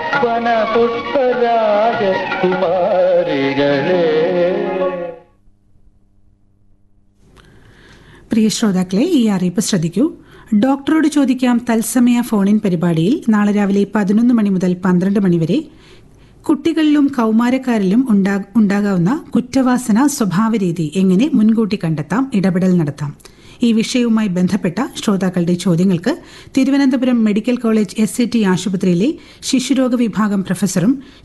വനപുഷ്പരാജകുമാരികളെ പ്രിയ ശ്രോതാക്കളെ ഈ അറിയിപ്പ് ശ്രദ്ധിക്കൂ ഡോക്ടറോട് ചോദിക്കാം തത്സമയ ഫോണിൻ പരിപാടിയിൽ നാളെ രാവിലെ പതിനൊന്ന് മണി മുതൽ പന്ത്രണ്ട് മണി വരെ കുട്ടികളിലും കൗമാരക്കാരിലും ഉണ്ടാ- ഉണ്ടാകാവുന്ന കുറ്റവാസന സ്വഭാവരീതി എങ്ങനെ മുൻകൂട്ടി കണ്ടെത്താം ഇടപെടൽ നടത്താം ഈ വിഷയവുമായി ബന്ധപ്പെട്ട ശ്രോതാക്കളുടെ ചോദ്യങ്ങൾക്ക് തിരുവനന്തപുരം മെഡിക്കൽ കോളേജ് എസ് ആശുപത്രിയിലെ ശിശുരോഗ വിഭാഗം പ്രൊഫസറും